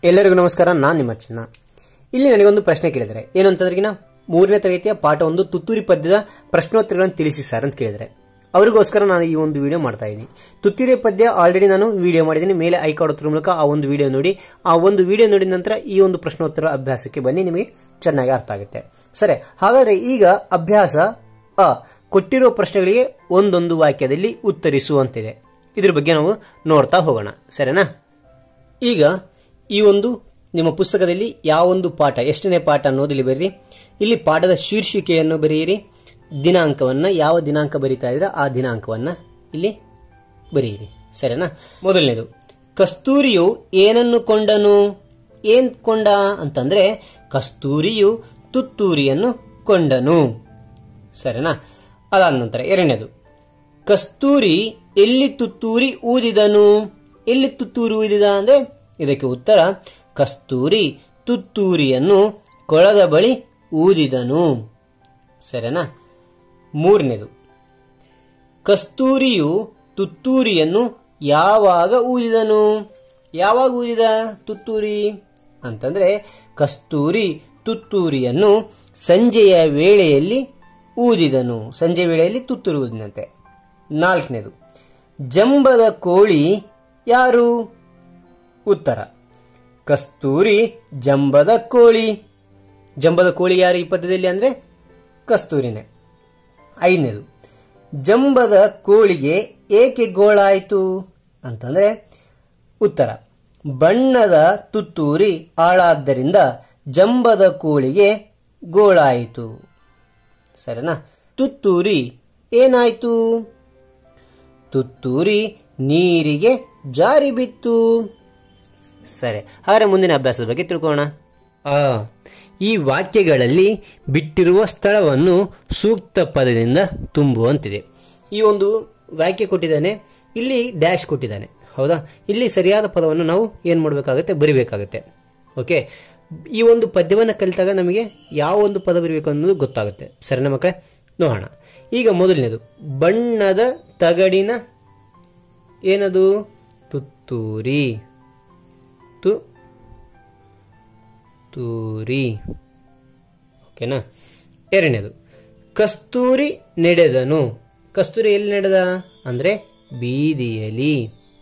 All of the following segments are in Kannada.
ಎಲ್ಲರಿಗೂ ನಮಸ್ಕಾರ ನಾನು ನಿಮ್ಮ ಚಿನ್ನ ಇಲ್ಲಿ ನನಗೊಂದು ಪ್ರಶ್ನೆ ಕೇಳಿದರೆ ಏನು ಅಂತಂದ್ರಿಗಿನ ಮೂರನೇ ತರಗತಿಯ ಪಾಠ ಒಂದು ತುತ್ತೂರಿ ಪದ್ಯದ ಪ್ರಶ್ನೋತ್ತರಗಳನ್ನು ತಿಳಿಸಿ ಸರ್ ಅಂತ ಕೇಳಿದರೆ ಅವರಿಗೋಸ್ಕರ ನಾನು ಈ ಒಂದು ವಿಡಿಯೋ ಮಾಡ್ತಾ ಇದ್ದೀನಿ ತುತ್ತೂರಿ ಪದ್ಯ ಆಲ್ರೆಡಿ ನಾನು ವಿಡಿಯೋ ಮಾಡಿದ್ದೀನಿ ಮೇಲೆ ಐ ಕಾರ್ಡ್ ಹತ್ರ ಮೂಲಕ ಆ ಒಂದು ವಿಡಿಯೋ ನೋಡಿ ಆ ಒಂದು ವಿಡಿಯೋ ನೋಡಿದ ನಂತರ ಈ ಒಂದು ಪ್ರಶ್ನೋತ್ತರ ಅಭ್ಯಾಸಕ್ಕೆ ಬನ್ನಿ ನಿಮಗೆ ಚೆನ್ನಾಗಿ ಅರ್ಥ ಆಗುತ್ತೆ ಸರಿ ಹಾಗಾದ್ರೆ ಈಗ ಅಭ್ಯಾಸ ಅ ಕೊಟ್ಟಿರುವ ಪ್ರಶ್ನೆಗಳಿಗೆ ಒಂದೊಂದು ವಾಕ್ಯದಲ್ಲಿ ಉತ್ತರಿಸುವಂತಿದೆ ಇದ್ರ ಬಗ್ಗೆ ನಾವು ನೋಡ್ತಾ ಹೋಗೋಣ ಸರಿನಾ ಈಗ ಈ ಒಂದು ನಿಮ್ಮ ಪುಸ್ತಕದಲ್ಲಿ ಯಾವೊಂದು ಪಾಠ ಎಷ್ಟನೇ ಪಾಠ ಅನ್ನೋದು ಇಲ್ಲಿ ಬರೀರಿ ಇಲ್ಲಿ ಪಾಠದ ಶೀರ್ಷಿಕೆಯನ್ನು ಬರೆಯಿರಿ ದಿನಾಂಕವನ್ನ ಯಾವ ದಿನಾಂಕ ಬರೀತಾ ಇದ್ರೆ ಆ ದಿನಾಂಕವನ್ನ ಇಲ್ಲಿ ಬರೆಯಿರಿ ಸರಿನಾ ಮೊದಲನೇದು ಕಸ್ತೂರಿಯು ಏನನ್ನು ಕೊಂಡನು ಏನ್ ಕೊಂಡ ಅಂತಂದ್ರೆ ಕಸ್ತೂರಿಯು ತುತ್ತೂರಿಯನ್ನು ಕೊಂಡನು ಸರಿನಾ ಅದಾದ ನಂತರ ಎರಡನೇದು ಕಸ್ತೂರಿ ಎಲ್ಲಿ ತುತ್ತೂರಿ ಊದಿದನು ಎಲ್ಲಿ ತುತ್ತೂರಿ ಊದಿದ ಅಂದ್ರೆ ಇದಕ್ಕೆ ಉತ್ತರ ಕಸ್ತೂರಿ ತುತ್ತೂರಿಯನ್ನು ಕೊಳದ ಬಳಿ ಊದಿದನು ಸರಿನಾ ಮೂರನೇದು ಕಸ್ತೂರಿಯು ತುತ್ತೂರಿಯನ್ನು ಯಾವಾಗ ಊದಿದನು ಯಾವಾಗ ಊದಿದ ತುತ್ತೂರಿ ಅಂತಂದ್ರೆ ಕಸ್ತೂರಿ ತುತ್ತೂರಿಯನ್ನು ಸಂಜೆಯ ವೇಳೆಯಲ್ಲಿ ಊದಿದನು ಸಂಜೆ ವೇಳೆಯಲ್ಲಿ ತುತ್ತೂರಿ ಊದಿದಂತೆ ನಾಲ್ಕನೇದು ಜಂಬದ ಕೋಳಿ ಯಾರು ಉತ್ತರ ಕಸ್ತೂರಿ ಜಂಬದ ಕೋಳಿ ಜಂಬದ ಕೋಳಿ ಯಾರು ಈ ಪದ್ಯದಲ್ಲಿ ಅಂದ್ರೆ ಕಸ್ತೂರಿನೇ ಐದನೇದು ಜಂಬದ ಕೋಳಿಗೆ ಏಕೆ ಗೋಳಾಯಿತು ಅಂತಂದ್ರೆ ಉತ್ತರ ಬಣ್ಣದ ತುತ್ತೂರಿ ಹಾಳಾದ್ದರಿಂದ ಜಂಬದ ಕೋಳಿಗೆ ಗೋಳಾಯಿತು ಸರಿನಾ ತುತ್ತೂರಿ ಏನಾಯ್ತು ತುತ್ತೂರಿ ನೀರಿಗೆ ಜಾರಿ ಬಿತ್ತು ಸರಿ ಹಾಗಾದ್ರೆ ಮುಂದಿನ ಅಭ್ಯಾಸದ ಬಗ್ಗೆ ತಿಳ್ಕೊಳ್ಳೋಣ ಆ ಈ ವಾಕ್ಯಗಳಲ್ಲಿ ಬಿಟ್ಟಿರುವ ಸ್ಥಳವನ್ನು ಸೂಕ್ತ ಪದದಿಂದ ತುಂಬುವಂತಿದೆ ಈ ಒಂದು ವಾಕ್ಯ ಕೊಟ್ಟಿದ್ದಾನೆ ಇಲ್ಲಿ ಡ್ಯಾಶ್ ಕೊಟ್ಟಿದ್ದಾನೆ ಹೌದಾ ಇಲ್ಲಿ ಸರಿಯಾದ ಪದವನ್ನು ನಾವು ಏನು ಮಾಡಬೇಕಾಗುತ್ತೆ ಬರಿಬೇಕಾಗುತ್ತೆ ಓಕೆ ಈ ಒಂದು ಪದ್ಯವನ್ನು ಕಲಿತಾಗ ನಮಗೆ ಯಾವ ಒಂದು ಪದ ಬರಬೇಕು ಅನ್ನೋದು ಗೊತ್ತಾಗುತ್ತೆ ಸರಿನಾ ಮಕ್ಕಳೇ ನೋಡೋಣ ಈಗ ಮೊದಲನೇದು ಬಣ್ಣದ ತಗಡಿನ ಏನದು ತುತ್ತೂರಿ ತು ತೂರಿ ಓಕೆನಾ ಎರಡನೇದು ಕಸ್ತೂರಿ ನಡೆದನು ಕಸ್ತೂರಿ ಎಲ್ಲಿ ನಡೆದ ಅಂದರೆ ಬೀದಿಯಲಿ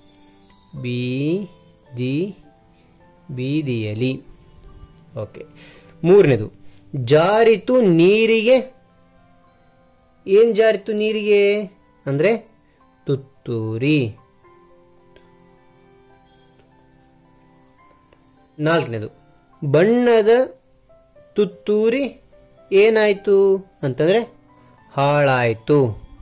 ಬೀದಿ ಬೀದಿಯಲಿ ಓಕೆ ಮೂರನೇದು ಜಾರಿತು ನೀರಿಗೆ ಏನು ಜಾರಿತು ನೀರಿಗೆ ಅಂದರೆ ತುತ್ತೂರಿ ನಾಲ್ಕನೇದು ಬಣ್ಣದ ತುತ್ತೂರಿ ಏನಾಯಿತು ಅಂತಂದರೆ ಹಾಳಾಯಿತು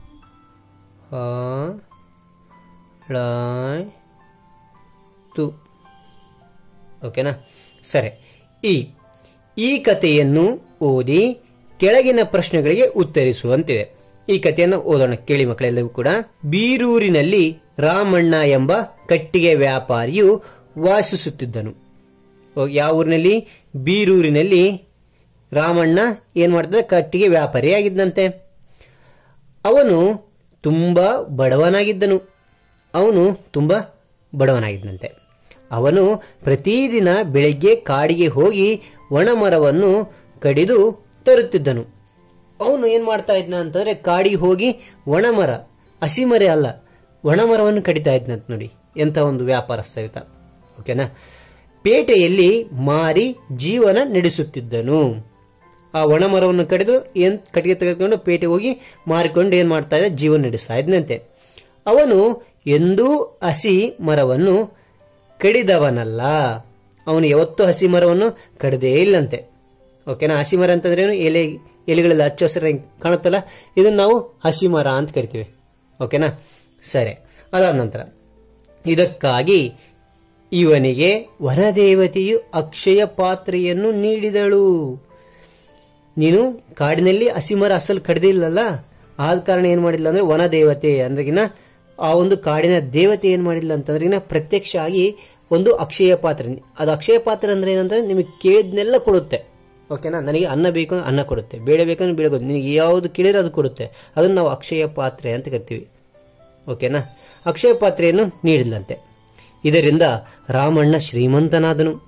ಹಾಳಾಯ್ತು ಓಕೆನಾ ಸರಿ ಈ ಈ ಕಥೆಯನ್ನು ಓದಿ ಕೆಳಗಿನ ಪ್ರಶ್ನೆಗಳಿಗೆ ಉತ್ತರಿಸುವಂತಿದೆ ಈ ಕಥೆಯನ್ನು ಓದೋಣ ಕೇಳಿ ಮಕ್ಕಳೆಲ್ಲವೂ ಕೂಡ ಬೀರೂರಿನಲ್ಲಿ ರಾಮಣ್ಣ ಎಂಬ ಕಟ್ಟಿಗೆ ವ್ಯಾಪಾರಿಯು ವಾಸಿಸುತ್ತಿದ್ದನು ಓ, ಯಾವ ಊರಿನಲ್ಲಿ ಬೀರೂರಿನಲ್ಲಿ ರಾಮಣ್ಣ ಏನ್ ಮಾಡ್ತಿದ್ದ ಕಟ್ಟಿಗೆ ವ್ಯಾಪಾರಿಯಾಗಿದ್ದಂತೆ ಅವನು ತುಂಬಾ ಬಡವನಾಗಿದ್ದನು ಅವನು ತುಂಬಾ ಬಡವನಾಗಿದ್ದಂತೆ ಅವನು ಪ್ರತಿದಿನ ಬೆಳಗ್ಗೆ ಕಾಡಿಗೆ ಹೋಗಿ ಒಣಮರವನ್ನು ಕಡಿದು ತರುತ್ತಿದ್ದನು ಅವನು ಏನು ಮಾಡ್ತಾ ಇದ್ನ ಅಂತಂದ್ರೆ ಕಾಡಿಗೆ ಹೋಗಿ ಒಣಮರ ಹಸಿಮರೆ ಅಲ್ಲ ಒಣಮರವನ್ನು ಕಡಿತಾ ಇದ್ನಂತ ನೋಡಿ ಎಂಥ ಒಂದು ವ್ಯಾಪಾರಸ್ಥ ಈತ ಓಕೆನಾ ಪೇಟೆಯಲ್ಲಿ ಮಾರಿ ಜೀವನ ನಡೆಸುತ್ತಿದ್ದನು ಆ ಒಣಮರವನ್ನು ಕಡಿದು ಏನ್ ಕಟ್ಟಿಗೆ ತೆಗೆದುಕೊಂಡು ಪೇಟೆಗೆ ಹೋಗಿ ಮಾರಿಕೊಂಡು ಏನು ಮಾಡ್ತಾ ಇದ್ದ ಜೀವನ ನಡೆಸ್ತಾ ಇದ್ನಂತೆ ಅವನು ಎಂದೂ ಹಸಿ ಮರವನ್ನು ಕಡಿದವನಲ್ಲ ಅವನು ಯಾವತ್ತೂ ಹಸಿ ಮರವನ್ನು ಕಡಿದೇ ಇಲ್ಲಂತೆ ಓಕೆನಾ ಹಸಿ ಮರ ಅಂತಂದ್ರೇನು ಎಲೆ ಎಲೆಗಳೆಲ್ಲ ಹಚ್ಚ ಹಸಿರಾಗಿ ಕಾಣುತ್ತಲ್ಲ ಇದನ್ನು ನಾವು ಹಸಿ ಮರ ಅಂತ ಕರಿತೀವಿ ಓಕೆನಾ ಸರಿ ಅದಾದ ನಂತರ ಇದಕ್ಕಾಗಿ ಇವನಿಗೆ ವನದೇವತೆಯು ಅಕ್ಷಯ ಪಾತ್ರೆಯನ್ನು ನೀಡಿದಳು ನೀನು ಕಾಡಿನಲ್ಲಿ ಹಸಿಮರ ಅಸಲು ಕಡ್ದಿಲ್ಲಲ್ಲ ಆದ ಕಾರಣ ಏನು ಮಾಡಿಲ್ಲ ಅಂದ್ರೆ ವನ ದೇವತೆ ಅಂದ್ರೆಗಿನ ಆ ಒಂದು ಕಾಡಿನ ದೇವತೆ ಏನು ಮಾಡಿಲ್ಲ ಅಂತಂದ್ರೆಗಿನ ಪ್ರತ್ಯಕ್ಷ ಆಗಿ ಒಂದು ಅಕ್ಷಯ ಪಾತ್ರೆ ಅದು ಅಕ್ಷಯ ಪಾತ್ರೆ ಅಂದ್ರೆ ಏನಂದ್ರೆ ನಿಮಗೆ ಕೇಳಿದ್ನೆಲ್ಲ ಕೊಡುತ್ತೆ ಓಕೆನಾ ನನಗೆ ಅನ್ನ ಬೇಕು ಅಂದ್ರೆ ಅನ್ನ ಕೊಡುತ್ತೆ ಬೇಡ ಬೇಕಂದ್ರೆ ಬೇಡ ಕೊಡುತ್ತೆ ನಿನಗೆ ಯಾವುದು ಕೇಳಿದ್ರೆ ಅದು ಕೊಡುತ್ತೆ ಅದನ್ನು ನಾವು ಅಕ್ಷಯ ಪಾತ್ರೆ ಅಂತ ಕರಿತೀವಿ ಓಕೆನಾ ಅಕ್ಷಯ ಪಾತ್ರೆಯನ್ನು ನೀಡಿಲ್ಲಂತೆ ಇದರಿಂದ ರಾಮಣ್ಣ ಶ್ರೀಮಂತನಾದನು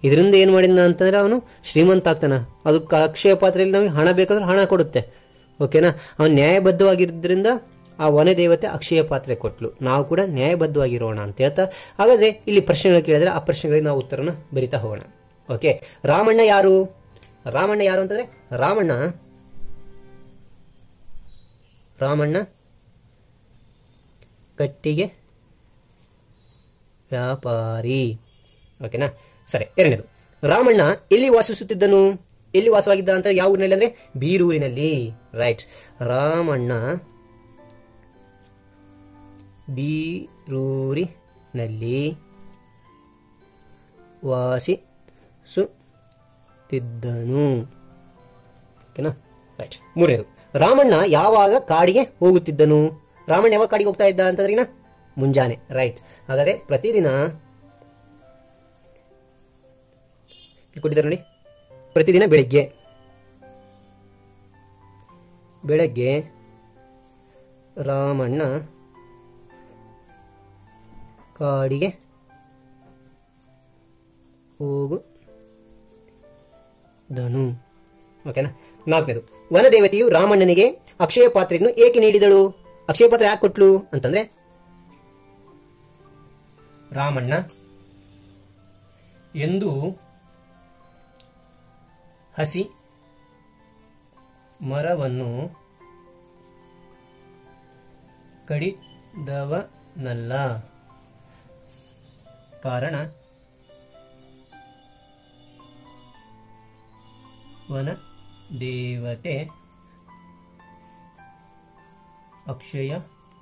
ಇದರಿಂದ ಏನು ಮಾಡಿದ್ನ ಅಂತಂದ್ರೆ ಅವನು ಶ್ರೀಮಂತ ಆಗ್ತಾನ ಅದು ಅಕ್ಷಯ ಪಾತ್ರೆಯಲ್ಲಿ ನಮಗೆ ಹಣ ಬೇಕಾದ್ರೆ ಹಣ ಕೊಡುತ್ತೆ ಓಕೆನಾ ಅವನು ನ್ಯಾಯಬದ್ಧವಾಗಿದ್ದರಿಂದ ಆ ವನ ದೇವತೆ ಅಕ್ಷಯ ಪಾತ್ರೆ ಕೊಟ್ಲು ನಾವು ಕೂಡ ನ್ಯಾಯಬದ್ಧವಾಗಿರೋಣ ಅಂತ ಹೇಳ್ತಾ ಹಾಗಾದ್ರೆ ಇಲ್ಲಿ ಪ್ರಶ್ನೆಗಳು ಕೇಳಿದ್ರೆ ಆ ಪ್ರಶ್ನೆಗಳಿಗೆ ನಾವು ಉತ್ತರನ ಬರಿತಾ ಹೋಗೋಣ ಓಕೆ ರಾಮಣ್ಣ ಯಾರು ರಾಮಣ್ಣ ಯಾರು ಅಂತಂದ್ರೆ ರಾಮಣ್ಣ ರಾಮಣ್ಣ ಕಟ್ಟಿಗೆ ವ್ಯಾಪಾರಿ ಓಕೆನಾ ಸರಿ ಎರಡನೇದು ರಾಮಣ್ಣ ಎಲ್ಲಿ ವಾಸಿಸುತ್ತಿದ್ದನು ಎಲ್ಲಿ ವಾಸವಾಗಿದ್ದ ಅಂತ ಯಾವ ಊರಿನಲ್ಲಿ ಅಂದ್ರೆ ಬೀರೂರಿನಲ್ಲಿ ರೈಟ್ ರಾಮಣ್ಣ ಬೀರೂರಿನಲ್ಲಿ ವಾಸಿಸುತ್ತಿದ್ದನು ಓಕೆನಾ ರೈಟ್ ಮೂರನೇದು ರಾಮಣ್ಣ ಯಾವಾಗ ಕಾಡಿಗೆ ಹೋಗುತ್ತಿದ್ದನು ರಾಮಣ್ಣ ಯಾವಾಗ ಕಾಡಿಗೆ ಹೋಗ್ತಾ ಇದ್ದ ಅಂತಂದ್ರಿನ ಮುಂಜಾನೆ ರೈಟ್ ಹಾಗಾದ್ರೆ ಪ್ರತಿದಿನ ಇಲ್ಲಿ ಕೊಟ್ಟಿದ್ದಾರೆ ನೋಡಿ ಪ್ರತಿದಿನ ಬೆಳಿಗ್ಗೆ ಬೆಳಗ್ಗೆ ರಾಮಣ್ಣ ಕಾಡಿಗೆ ಹೋಗುದನು ಓಕೆನಾ ನಾಲ್ಕನೇದು ವನದೇವತೆಯು ರಾಮಣ್ಣನಿಗೆ ಅಕ್ಷಯ ಪಾತ್ರೆಯನ್ನು ಏಕೆ ನೀಡಿದಳು ಅಕ್ಷಯ ಪಾತ್ರೆ ಯಾಕೆ ಕೊಟ್ಲು ಅಂತಂದ್ರೆ ರಾಮಣ್ಣ ಎಂದು ಹಸಿ ಮರವನ್ನು ಕಡಿದವನಲ್ಲ ಕಾರಣ ವನ ದೇವತೆ ಅಕ್ಷಯ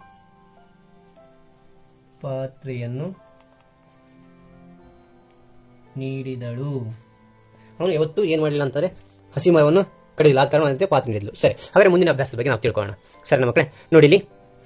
ಪಾತ್ರೆಯನ್ನು ನೀಡಿದಳು ಅವನು ಯಾವತ್ತೂ ಏನು ಮಾಡಲಿಲ್ಲ ಅಂತಂದ್ರೆ ಹಸಿ ಮರವನ್ನು ಕಡಿದಿಲ್ಲ ಆ ಕಾರಣ ಅದಕ್ಕೆ ಪಾತ್ರೆ ನೀಡಿದ್ಲು ಸರಿ ಹಾಗಾದ್ರೆ ಮುಂದಿನ ಅಭ್ಯಾಸದ ಬಗ್ಗೆ ನಾವು ತಿಳ್ಕೊಳ್ಳೋಣ ಸರಿ ನಮ್ಮ ಮಕ್ಕಳೇ ನೋಡಿ ಇಲ್ಲಿ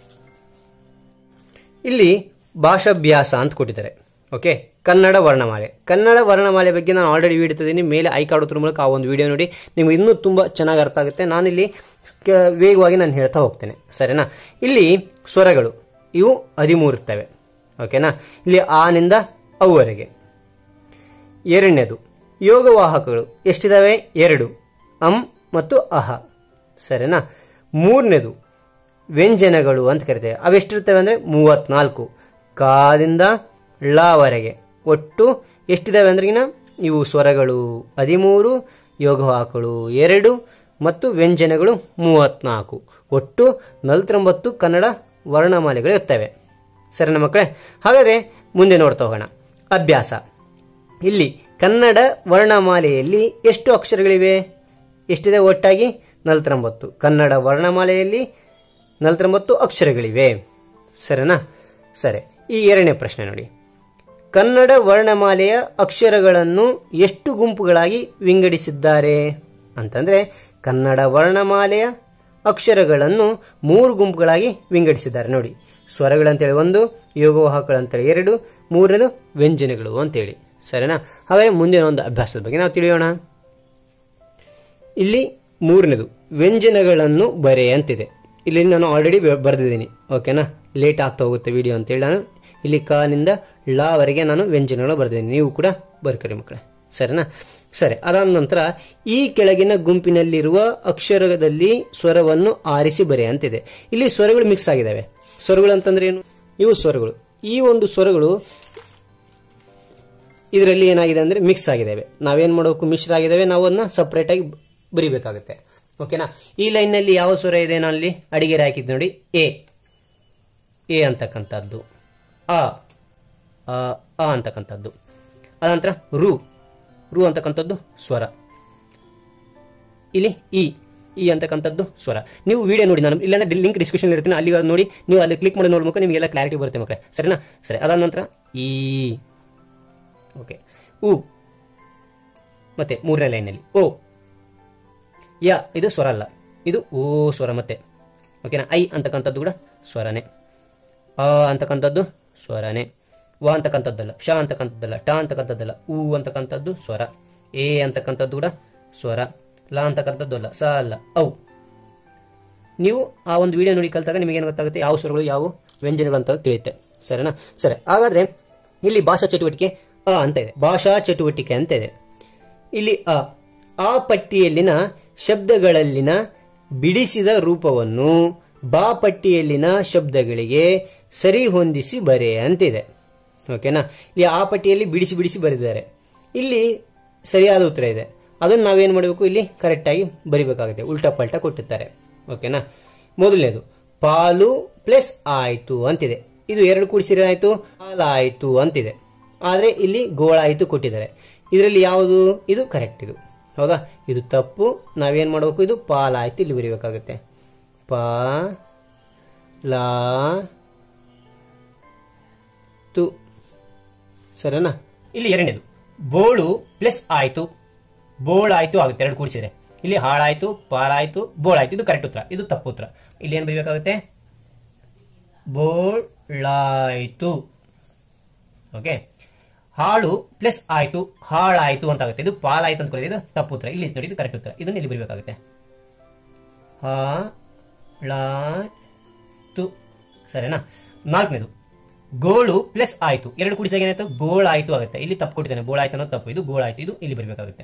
ಇಲ್ಲಿ ಭಾಷಾಭ್ಯಾಸ ಅಂತ ಕೊಟ್ಟಿದ್ದಾರೆ ಓಕೆ ಕನ್ನಡ ವರ್ಣಮಾಲೆ ಕನ್ನಡ ವರ್ಣಮಾಲೆ ಬಗ್ಗೆ ನಾನು ಆಲ್ರೆಡಿ ವಿಡಿಯೋತಿದ್ದೀನಿ ಮೇಲೆ ಐ ಕಾಡೋದ್ರ ಮೂಲಕ ಆ ಒಂದು ವಿಡಿಯೋ ನೋಡಿ ನಿಮ್ಗೆ ಇನ್ನೂ ತುಂಬ ಚೆನ್ನಾಗಿ ಅರ್ಥ ಆಗುತ್ತೆ ನಾನಿಲ್ಲಿ ಕ- ವೇಗವಾಗಿ ನಾನು ಹೇಳ್ತಾ ಹೋಗ್ತೇನೆ ಸರಿನಾ ಇಲ್ಲಿ ಸ್ವರಗಳು ಇವು ಹದಿಮೂರು ಇರ್ತವೆ ಓಕೆನಾ ಇಲ್ಲಿ ಆನಿಂದ ಅವರೆಗೆ ಎರಡನೇದು ಯೋಗವಾಹಕಗಳು ಎಷ್ಟಿದಾವೆ ಎರಡು ಅಂ ಮತ್ತು ಅಹ ಸರಿನಾ ಮೂರನೇದು ವ್ಯಂಜನಗಳು ಅಂತ ಕರಿತೇವೆ ಅವೆಷ್ಟಿರ್ತವೆ ಅಂದರೆ ಮೂವತ್ನಾಲ್ಕು ಕಾದಿಂದ ಳವರೆಗೆ ಒಟ್ಟು ಎಷ್ಟಿದಾವೆ ಅಂದ್ರಿಗಿನ ಇವು ಸ್ವರಗಳು ಹದಿಮೂರು ಯೋಗವಾಹಕಗಳು ಎರಡು ಮತ್ತು ವ್ಯಂಜನಗಳು ಮೂವತ್ನಾಲ್ಕು ಒಟ್ಟು ನಲವತ್ತೊಂಬತ್ತು ಕನ್ನಡ ವರ್ಣಮಾಲೆಗಳು ಇರ್ತವೆ ಸರಿನಾ ಮಕ್ಕಳೇ ಹಾಗಾದರೆ ಮುಂದೆ ನೋಡ್ತಾ ಹೋಗೋಣ ಅಭ್ಯಾಸ ಇಲ್ಲಿ ಕನ್ನಡ ವರ್ಣಮಾಲೆಯಲ್ಲಿ ಎಷ್ಟು ಅಕ್ಷರಗಳಿವೆ ಎಷ್ಟಿದೆ ಒಟ್ಟಾಗಿ ನಲವತ್ತೊಂಬತ್ತು ಕನ್ನಡ ವರ್ಣಮಾಲೆಯಲ್ಲಿ ನಲವತ್ತೊಂಬತ್ತು ಅಕ್ಷರಗಳಿವೆ ಸರಿನಾ ಸರಿ ಈ ಎರಡನೇ ಪ್ರಶ್ನೆ ನೋಡಿ ಕನ್ನಡ ವರ್ಣಮಾಲೆಯ ಅಕ್ಷರಗಳನ್ನು ಎಷ್ಟು ಗುಂಪುಗಳಾಗಿ ವಿಂಗಡಿಸಿದ್ದಾರೆ ಅಂತಂದ್ರೆ ಕನ್ನಡ ವರ್ಣಮಾಲೆಯ ಅಕ್ಷರಗಳನ್ನು ಮೂರು ಗುಂಪುಗಳಾಗಿ ವಿಂಗಡಿಸಿದ್ದಾರೆ ನೋಡಿ ಸ್ವರಗಳಂತೇಳಿ ಒಂದು ಯೋಗವಾಹಕಗಳಂತೇಳಿ ಎರಡು ಮೂರನೇದು ವ್ಯಂಜನಗಳು ಅಂತೇಳಿ ಸರಿನಾ ಹಾಗಾದ್ರೆ ಮುಂದಿನ ಒಂದು ಅಭ್ಯಾಸದ ಬಗ್ಗೆ ನಾವು ತಿಳಿಯೋಣ ಇಲ್ಲಿ ಮೂರನೇದು ವ್ಯಂಜನಗಳನ್ನು ಬರೆ ಅಂತಿದೆ ಇಲ್ಲಿ ನಾನು ಆಲ್ರೆಡಿ ಬರೆದಿದ್ದೀನಿ ಓಕೆನಾ ಲೇಟ್ ಆಗ್ತಾ ಹೋಗುತ್ತೆ ವಿಡಿಯೋ ಅಂತೇಳಿ ನಾನು ಇಲ್ಲಿ ಕಾನಿಂದ ಳವರೆಗೆ ನಾನು ವ್ಯಂಜನಗಳು ಬರೆದಿದ್ದೀನಿ ನೀವು ಕೂಡ ಬರ್ಕರಿ ಮಕ್ಕಳೇ ಸರಿನಾ ಸರಿ ಅದಾದ ನಂತರ ಈ ಕೆಳಗಿನ ಗುಂಪಿನಲ್ಲಿರುವ ಅಕ್ಷರದಲ್ಲಿ ಸ್ವರವನ್ನು ಆರಿಸಿ ಬರೆ ಅಂತಿದೆ ಇಲ್ಲಿ ಸ್ವರಗಳು ಮಿಕ್ಸ್ ಆಗಿದ್ದಾವೆ ಸ್ವರಗಳು ಅಂತಂದ್ರೆ ಏನು ಇವು ಸ್ವರಗಳು ಈ ಒಂದು ಸ್ವರಗಳು ಇದರಲ್ಲಿ ಏನಾಗಿದೆ ಅಂದರೆ ಮಿಕ್ಸ್ ಆಗಿದ್ದಾವೆ ನಾವೇನು ಮಾಡಬೇಕು ಮಿಶ್ರ ಆಗಿದ್ದಾವೆ ನಾವು ಅದನ್ನ ಸಪ್ರೇಟಾಗಿ ಬರಿಬೇಕಾಗುತ್ತೆ ಓಕೆನಾ ಈ ಲೈನ್ನಲ್ಲಿ ಯಾವ ಸ್ವರ ಇದೆ ನಾನು ಅಲ್ಲಿ ಅಡಿಗೆರೆ ಹಾಕಿದ್ದು ನೋಡಿ ಎ ಎ ಅಂತಕ್ಕಂಥದ್ದು ಆ ಆ ಆ ಅಂತಕ್ಕಂಥದ್ದು ಅನಂತರ ರು ರು ಅಂತಕ್ಕಂಥದ್ದು ಸ್ವರ ಇಲ್ಲಿ ಇ ಇ ಅಂತಕ್ಕಂಥದ್ದು ಸ್ವರ ನೀವು ವಿಡಿಯೋ ನೋಡಿ ನಾನು ಇಲ್ಲಾಂದ್ರೆ ಲಿಂಕ್ ಡಿಸ್ಕ್ರಿಪ್ಷನ್ ಇರ್ತೀನಿ ಅಲ್ಲಿ ನೋಡಿ ನೀವು ಅಲ್ಲಿ ಕ್ಲಿಕ್ ಮಾಡಿ ನೋಡ್ಬೇಕು ನಿಮಗೆಲ್ಲ ಕ್ಲಾರಿಟಿ ಬರುತ್ತೆ ಮಕ್ಕಳೇ ಸರಿನಾ ಸರಿ ಅದಾದ ನಂತರ ಈ ಓಕೆ ಉ ಮತ್ತೆ ಮೂರನೇ ಲೈನಲ್ಲಿ ಓ ಯ ಇದು ಸ್ವರ ಅಲ್ಲ ಇದು ಓ ಸ್ವರ ಮತ್ತೆ ಓಕೆನಾ ಐ ಅಂತಕ್ಕಂಥದ್ದು ಕೂಡ ಸ್ವರನೇ ಅ ಅಂತಕ್ಕಂಥದ್ದು ಸ್ವರನೇ ವ ಅಂತಕ್ಕಂಥದ್ದಲ್ಲ ಶ ಅಂತಕ್ಕಂಥದ್ದಲ್ಲ ಟ ಅಂತಕ್ಕಂಥದ್ದಲ್ಲ ಉ ಅಂತಕ್ಕಂಥದ್ದು ಸ್ವರ ಎ ಅಂತಕ್ಕಂಥದ್ದು ಕೂಡ ಸ್ವರ ಲ ಅಂತಕ್ಕಂಥದ್ದು ಅಲ್ಲ ಸ ಅಲ್ಲ ಅವು ನೀವು ಆ ಒಂದು ವಿಡಿಯೋ ನೋಡಿ ಕಲಿತಾಗ ನಿಮಗೇನು ಗೊತ್ತಾಗುತ್ತೆ ಯಾವ ಸ್ವರಗಳು ಯಾವ ವ್ಯಂಜನಗಳು ಅಂತ ತಿಳಿಯುತ್ತೆ ಸರಿನಾ ಸರಿ ಹಾಗಾದ್ರೆ ಇಲ್ಲಿ ಭಾಷಾ ಚಟುವಟಿಕೆ ಅ ಅಂತ ಇದೆ ಭಾಷಾ ಚಟುವಟಿಕೆ ಅಂತ ಇದೆ ಇಲ್ಲಿ ಅ ಆ ಪಟ್ಟಿಯಲ್ಲಿನ ಶಬ್ದಗಳಲ್ಲಿನ ಬಿಡಿಸಿದ ರೂಪವನ್ನು ಬಾ ಪಟ್ಟಿಯಲ್ಲಿನ ಶಬ್ದಗಳಿಗೆ ಸರಿ ಹೊಂದಿಸಿ ಬರೆ ಅಂತಿದೆ ಓಕೆನಾ ಇಲ್ಲಿ ಆ ಪಟ್ಟಿಯಲ್ಲಿ ಬಿಡಿಸಿ ಬಿಡಿಸಿ ಬರೆದಿದ್ದಾರೆ ಇಲ್ಲಿ ಸರಿಯಾದ ಉತ್ತರ ಇದೆ ಅದನ್ನು ನಾವೇನು ಮಾಡಬೇಕು ಇಲ್ಲಿ ಕರೆಕ್ಟಾಗಿ ಬರಿಬೇಕಾಗುತ್ತೆ ಉಲ್ಟಾ ಪಲ್ಟಾ ಕೊಟ್ಟಿರ್ತಾರೆ ಓಕೆನಾ ಮೊದಲನೇದು ಪಾಲು ಪ್ಲಸ್ ಆಯ್ತು ಅಂತಿದೆ ಇದು ಎರಡು ಕೂಡಿಸಿದ್ರೆ ಆಯ್ತು ಹಾಲಾಯ್ತು ಅಂತಿದೆ ಆದರೆ ಇಲ್ಲಿ ಗೋಳಾಯ್ತು ಕೊಟ್ಟಿದ್ದಾರೆ ಇದರಲ್ಲಿ ಯಾವುದು ಇದು ಕರೆಕ್ಟ್ ಇದು ಹೌದಾ ಇದು ತಪ್ಪು ನಾವೇನು ಮಾಡಬೇಕು ಇದು ಪಾಲಾಯ್ತು ಇಲ್ಲಿ ಬರೀಬೇಕಾಗುತ್ತೆ ಪಾ ಲಾ ತು ಸರಿನಾ ಇಲ್ಲಿ ಎರಡನೇದು ಬೋಳು ಪ್ಲಸ್ ಆಯ್ತು ಬೋಳಾಯ್ತು ಆಗುತ್ತೆ ಎರಡು ಕೂಡಿಸಿದ್ರೆ ಇಲ್ಲಿ ಹಾಳಾಯ್ತು ಪಾಲಾಯ್ತು ಬೋಳಾಯ್ತು ಇದು ಕರೆಕ್ಟ್ ಉತ್ತರ ಇದು ತಪ್ಪು ಉತ್ತರ ಇಲ್ಲಿ ಏನು ಬರೀಬೇಕಾಗುತ್ತೆ ಬೋಳಾಯ್ತು ಓಕೆ ಹಾಳು ಪ್ಲಸ್ ಆಯ್ತು ಹಾಳಾಯ್ತು ಅಂತ ಆಗುತ್ತೆ ಇದು ಪಾಲಾಯ್ತು ಅಂತ ಕೊಡಿದ್ರೆ ಇದು ತಪ್ಪು ಉತ್ತರ ಇಲ್ಲಿ ನೋಡಿ ಇದು ಕರೆಕ್ಟ್ ಉತ್ತರ ಇದನ್ನ ಇಲ್ಲಿ ಬರೀಬೇಕಾಗುತ್ತೆ ಹಾಳಾಯ್ತು ಸರಿನಾ ನಾಲ್ಕನೇದು ಗೋಳು ಪ್ಲಸ್ ಆಯ್ತು ಎರಡು ಕೂಡಿಸಿದಾಗ ಏನಾಯ್ತು ಗೋಳಾಯ್ತು ಆಗುತ್ತೆ ಇಲ್ಲಿ ತಪ್ಪು ಕೊಟ್ಟಿದ್ದಾನೆ ಗೋಳಾಯ್ತು ಅನ್ನೋದು ತಪ್ಪು ಇದು ಗೋಳಾಯ್ತು ಇದು ಇಲ್ಲಿ ಬರಬೇಕಾಗುತ್ತೆ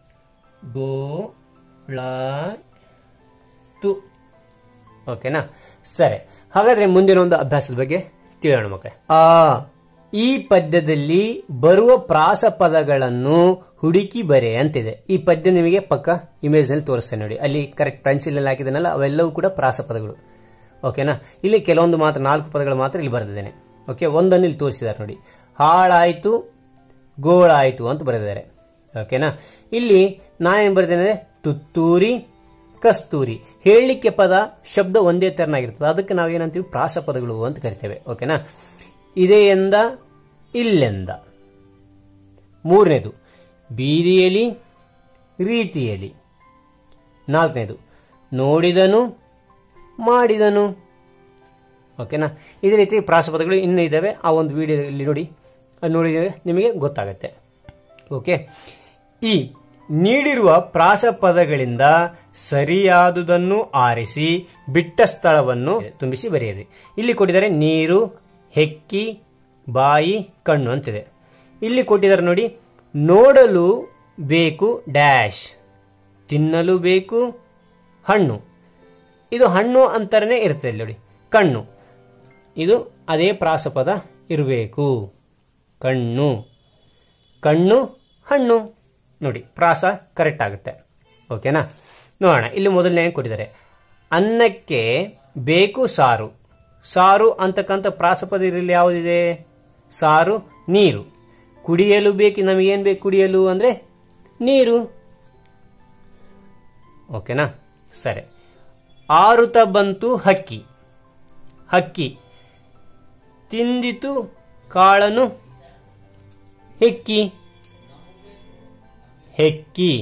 ಗೋಳಾಯ್ತು ಓಕೆನಾ ಸರಿ ಹಾಗಾದ್ರೆ ಮುಂದಿನ ಒಂದು ಅಭ್ಯಾಸದ ಬಗ್ಗೆ ತಿಳಿಯೋಣ ಮಕ್ಕಳೇ ಆ ಈ ಪದ್ಯದಲ್ಲಿ ಬರುವ ಪ್ರಾಸ ಪದಗಳನ್ನು ಹುಡುಕಿ ಬರೆ ಅಂತಿದೆ ಈ ಪದ್ಯ ನಿಮಗೆ ಪಕ್ಕ ಇಮೇಜ್ ನಲ್ಲಿ ತೋರಿಸ್ತೇನೆ ನೋಡಿ ಅಲ್ಲಿ ಕರೆಕ್ಟ್ ಪೆನ್ಸಿಲ್ ಅಲ್ಲಿ ಹಾಕಿದನಲ್ಲ ಅವೆಲ್ಲವೂ ಕೂಡ ಪ್ರಾಸ ಪದಗಳು ಓಕೆನಾ ಇಲ್ಲಿ ಕೆಲವೊಂದು ಮಾತ್ರ ನಾಲ್ಕು ಪದಗಳು ಮಾತ್ರ ಇಲ್ಲಿ ಬರೆದಿದ್ದೇನೆ ಓಕೆ ಒಂದನ್ನು ಇಲ್ಲಿ ತೋರಿಸಿದ್ದಾರೆ ನೋಡಿ ಹಾಳಾಯ್ತು ಗೋಳಾಯ್ತು ಅಂತ ಬರೆದಿದ್ದಾರೆ ಓಕೆನಾ ಇಲ್ಲಿ ನಾನೇನು ಬರೆದೇನೆ ತುತ್ತೂರಿ ಕಸ್ತೂರಿ ಹೇಳಲಿಕ್ಕೆ ಪದ ಶಬ್ದ ಒಂದೇ ತೆರನಾಗಿರ್ತದೆ ಅದಕ್ಕೆ ನಾವೇನಂತೀವಿ ಪ್ರಾಸ ಪದಗಳು ಅಂತ ಕರಿತೇವೆ ಓಕೆನಾ ಇದೆಯೆಂದ ಇಲ್ಲೆಂದ ಮೂರನೇದು ಬೀದಿಯಲಿ ರೀತಿಯಲಿ ನಾಲ್ಕನೇದು ನೋಡಿದನು ಮಾಡಿದನು ಓಕೆನಾ ಇದೇ ರೀತಿ ಪ್ರಾಸಪದಗಳು ಇನ್ನೂ ಇದ್ದಾವೆ ಆ ಒಂದು ವಿಡಿಯೋ ಇಲ್ಲಿ ನೋಡಿ ಅದು ನೋಡಿದರೆ ನಿಮಗೆ ಗೊತ್ತಾಗುತ್ತೆ ಓಕೆ ಈ ನೀಡಿರುವ ಪ್ರಾಸಪದಗಳಿಂದ ಸರಿಯಾದುದನ್ನು ಆರಿಸಿ ಬಿಟ್ಟ ಸ್ಥಳವನ್ನು ತುಂಬಿಸಿ ಬರೆಯಿರಿ ಇಲ್ಲಿ ಕೊಟ್ಟಿದ್ದಾರೆ ನೀರು ಹೆಕ್ಕಿ ಬಾಯಿ ಕಣ್ಣು ಅಂತಿದೆ ಇಲ್ಲಿ ಕೊಟ್ಟಿದ್ದಾರೆ ನೋಡಿ ನೋಡಲು ಬೇಕು ಡ್ಯಾಶ್ ತಿನ್ನಲು ಬೇಕು ಹಣ್ಣು ಇದು ಹಣ್ಣು ಅಂತಾನೆ ಇರುತ್ತೆ ಇಲ್ಲಿ ನೋಡಿ ಕಣ್ಣು ಇದು ಅದೇ ಪ್ರಾಸಪದ ಇರಬೇಕು ಕಣ್ಣು ಕಣ್ಣು ಹಣ್ಣು ನೋಡಿ ಪ್ರಾಸ ಕರೆಕ್ಟ್ ಆಗುತ್ತೆ ಓಕೆನಾ ನೋಡೋಣ ಇಲ್ಲಿ ಮೊದಲನೇ ಕೊಟ್ಟಿದ್ದಾರೆ ಅನ್ನಕ್ಕೆ ಬೇಕು ಸಾರು ಸಾರು ಅಂತಕ್ಕಂಥ ಪ್ರಾಸಪದ ಇದರಲ್ಲಿ ಯಾವುದಿದೆ ಸಾರು ನೀರು ಕುಡಿಯಲು ಬೇಕು ನಮಗೇನು ಬೇಕು ಕುಡಿಯಲು ಅಂದರೆ ನೀರು ಓಕೆನಾ ಸರಿ ಆರುತ ಬಂತು ಹಕ್ಕಿ ಹಕ್ಕಿ ತಿಂದಿತು ಕಾಳನು ಹೆಕ್ಕಿ ಹೆಕ್ಕಿ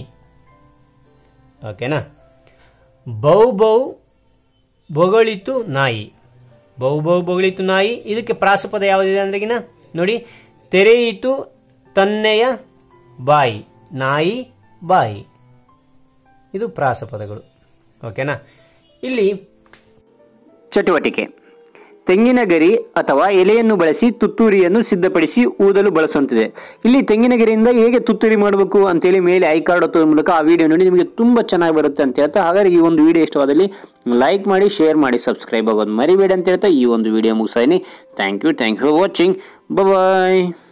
ಓಕೆನಾ ಬೌ ಬೌ ಬೊಗಳಿತು ನಾಯಿ ಬೌ ಬೌ ಬೊಗಳಿತು ನಾಯಿ ಇದಕ್ಕೆ ಪ್ರಾಸಪದ ಯಾವುದಿದೆ ಅಂದ್ರೆಗಿನ ನೋಡಿ ತೆರೆಯಿತು ತನ್ನೆಯ ಬಾಯಿ ನಾಯಿ ಬಾಯಿ ಇದು ಪ್ರಾಸಪದಗಳು ಓಕೆನಾ ಇಲ್ಲಿ ಚಟುವಟಿಕೆ ತೆಂಗಿನ ಗರಿ ಅಥವಾ ಎಲೆಯನ್ನು ಬಳಸಿ ತುತ್ತೂರಿಯನ್ನು ಸಿದ್ಧಪಡಿಸಿ ಊದಲು ಬಳಸುವಂತಿದೆ ಇಲ್ಲಿ ತೆಂಗಿನ ಗರಿಯಿಂದ ಹೇಗೆ ತುತ್ತೂರಿ ಮಾಡಬೇಕು ಅಂತೇಳಿ ಮೇಲೆ ಐ ಕಾರ್ಡ್ ಒತ್ತೋದ್ರ ಮೂಲಕ ಆ ವಿಡಿಯೋ ನೋಡಿ ನಿಮಗೆ ತುಂಬ ಚೆನ್ನಾಗಿ ಬರುತ್ತೆ ಅಂತ ಹೇಳ್ತಾ ಹಾಗಾದ್ರೆ ಈ ಒಂದು ವಿಡಿಯೋ ಇಷ್ಟವಾದಲ್ಲಿ ಲೈಕ್ ಮಾಡಿ ಶೇರ್ ಮಾಡಿ ಸಬ್ಸ್ಕ್ರೈಬ್ ಆಗೋದು ಮರಿಬೇಡಿ ಅಂತ ಹೇಳ್ತಾ ಈ ಒಂದು ವಿಡಿಯೋ ಮುಗಿಸ್ತಾ thank you thank you for watching bye